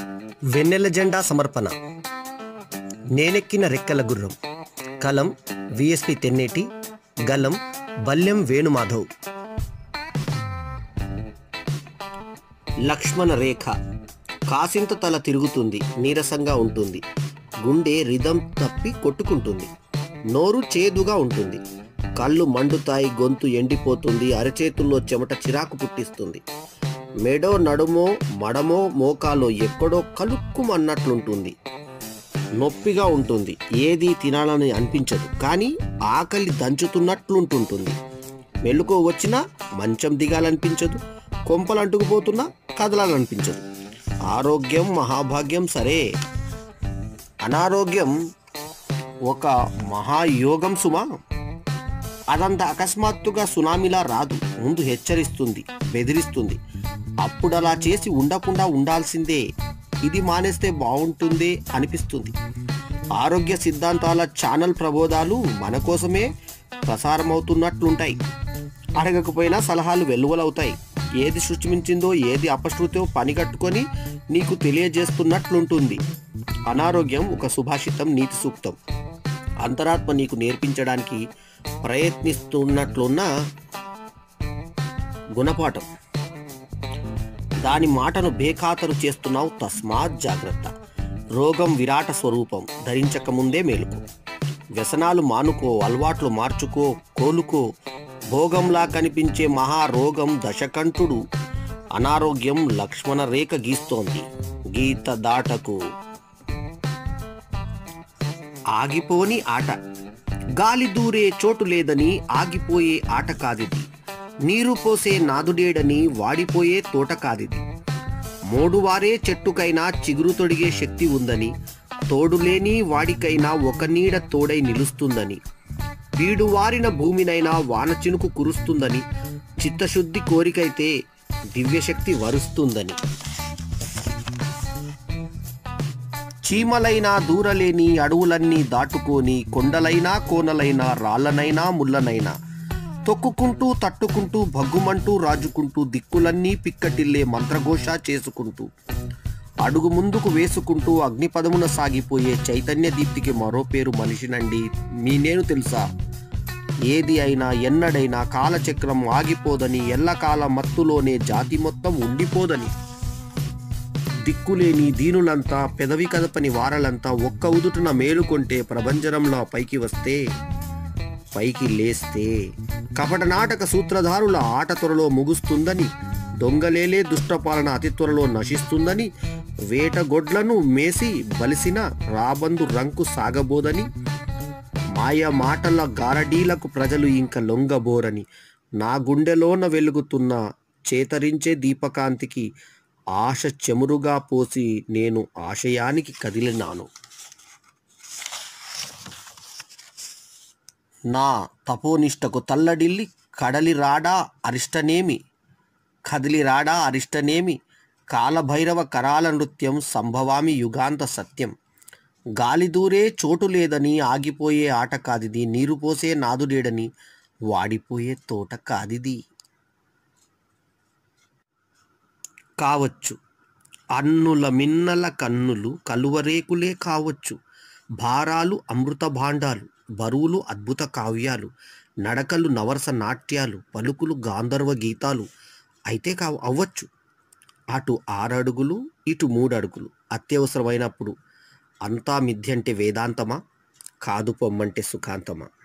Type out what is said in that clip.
వెన్నెల జెండా సమర్పణ నేనెక్కిన రెక్కల గుర్రం కలం విఎస్పి తెన్నేటి గలం బల్యం వేణుమాధవ్ లక్ష్మణ రేఖ కాసింత తల తిరుగుతుంది నీరసంగా ఉంటుంది గుండె రిధం తప్పి కొట్టుకుంటుంది నోరు చేదుగా ఉంటుంది కళ్ళు మండుతాయి గొంతు ఎండిపోతుంది అరచేతుల్లో చెమట చిరాకు పుట్టిస్తుంది మెడో నడుమో మడమో మోకాలో ఎక్కడో కలుక్కుమన్నట్లుంటుంది నొప్పిగా ఉంటుంది ఏది తినాలని అనిపించదు కానీ ఆకలి దంచుతున్నట్లుంటుంటుంది మెలుకో వచ్చినా మంచం దిగాలనిపించదు కొంపలు అంటుకుపోతున్నా కదలాలనిపించదు ఆరోగ్యం మహాభాగ్యం సరే అనారోగ్యం ఒక మహాయోగం సుమా అదంత అకస్మాత్తుగా సునామీలా రాదు ముందు హెచ్చరిస్తుంది బెదిరిస్తుంది అప్పుడు అలా చేసి ఉండకుండా ఉండాల్సిందే ఇది మానేస్తే బాగుంటుందే అనిపిస్తుంది ఆరోగ్య సిద్ధాంతాల ఛానల్ ప్రబోధాలు మన కోసమే ప్రసారమవుతున్నట్లుంటాయి అడగకపోయినా సలహాలు వెల్లువలవుతాయి ఏది సృష్టించిందో ఏది అపశృతో పనిగట్టుకొని నీకు తెలియజేస్తున్నట్లుంటుంది అనారోగ్యం ఒక సుభాషితం నీతి సూక్తం అంతరాత్మ నీకు నేర్పించడానికి ప్రయత్నిస్తున్నట్లున్న గుణపాఠం దాని మాటను బేఖాతరు చేస్తున్నావు తస్మాత్ జాగ్రత్త రోగం విరాట స్వరూపం ధరించక ముందే మేలుకో వ్యసనాలు మానుకో అలవాట్లు మార్చుకో కోలుకో భోగంలా కనిపించే మహారోగం దశకంఠుడు అనారోగ్యం లక్ష్మణ రేఖ గీస్తోంది గీత దాటకు ఆగిపోని ఆట గాలి దూరే చోటు లేదని ఆగిపోయే ఆట కాదిది నీరు పోసే నాదుడేడని వాడిపోయే తోట కాదిది మోడువారే చెట్టుకైనా చిగురు తొడిగే శక్తి ఉందని తోడులేని వాడికైనా ఒక నీడ తోడై నిలుస్తుందని వీడు వారిన భూమినైనా వాన చినుకు కురుస్తుందని చిత్తశుద్ధి కోరికైతే దివ్యశక్తి వరుస్తుందని చీమలైనా దూరలేని అడవులన్నీ దాటుకొని కొండలైనా కోనలైనా రాళ్ళనైనా ముళ్ళనైనా తొక్కుకుంటూ తట్టుకుంటూ భగ్గుమంటూ రాజుకుంటూ దిక్కులన్నీ పిక్కటిల్లే మంత్రఘోష చేసుకుంటూ అడుగు ముందుకు వేసుకుంటూ అగ్నిపదమున సాగిపోయే చైతన్య దీప్తికి మరో పేరు మనిషినండి మీ నేను తెలుసా ఏది అయినా ఎన్నడైనా కాలచక్రం ఆగిపోదని ఎల్లకాల మత్తులోనే జాతి మొత్తం ఉండిపోదని దిక్కులేని దీనులంతా పెదవి కదపని వారలంతా ఒక్క ఉదుటున మేలుకొంటే ప్రభంజనంలో పైకి వస్తే పైకి లేస్తే కపట నాటక సూత్రధారుల ఆట త్వరలో ముగుస్తుందని దొంగలేలే దుష్టపాలన అతి త్వరలో నశిస్తుందని వేటగొడ్లను మేసి బలిసిన రాబందు రంకు సాగబోదని మాయ మాటల గారడీలకు ప్రజలు ఇంక లొంగబోరని నా గుండెలోన వెలుగుతున్న చేతరించే దీపకాంతికి ఆశ చెమురుగా పోసి నేను ఆశయానికి కదిలినాను నా తపోనిష్టకు తల్లడిల్లి కడలి రాడా అరిష్టనేమి కదిలి రాడా అరిష్టనేమి కాలభైరవ కరాల నృత్యం సంభవామి యుగాంత సత్యం గాలి దూరే చోటు లేదని ఆగిపోయే ఆట కాదిది నీరు పోసే నాదుడేడని వాడిపోయే తోట కాదిది కావచ్చు అన్నుల మిన్నల కన్నులు కలువరేకులే కావచ్చు భారాలు అమృత భాండాలు బరువులు అద్భుత కావ్యాలు నడకలు నవరస నాట్యాలు పలుకులు గాంధర్వ గీతాలు అయితే కావు అవ్వచ్చు అటు ఆరడుగులు ఇటు మూడు అడుగులు అత్యవసరమైనప్పుడు అంతా మిథ్యంటే వేదాంతమా కాదు పొమ్మంటే సుఖాంతమా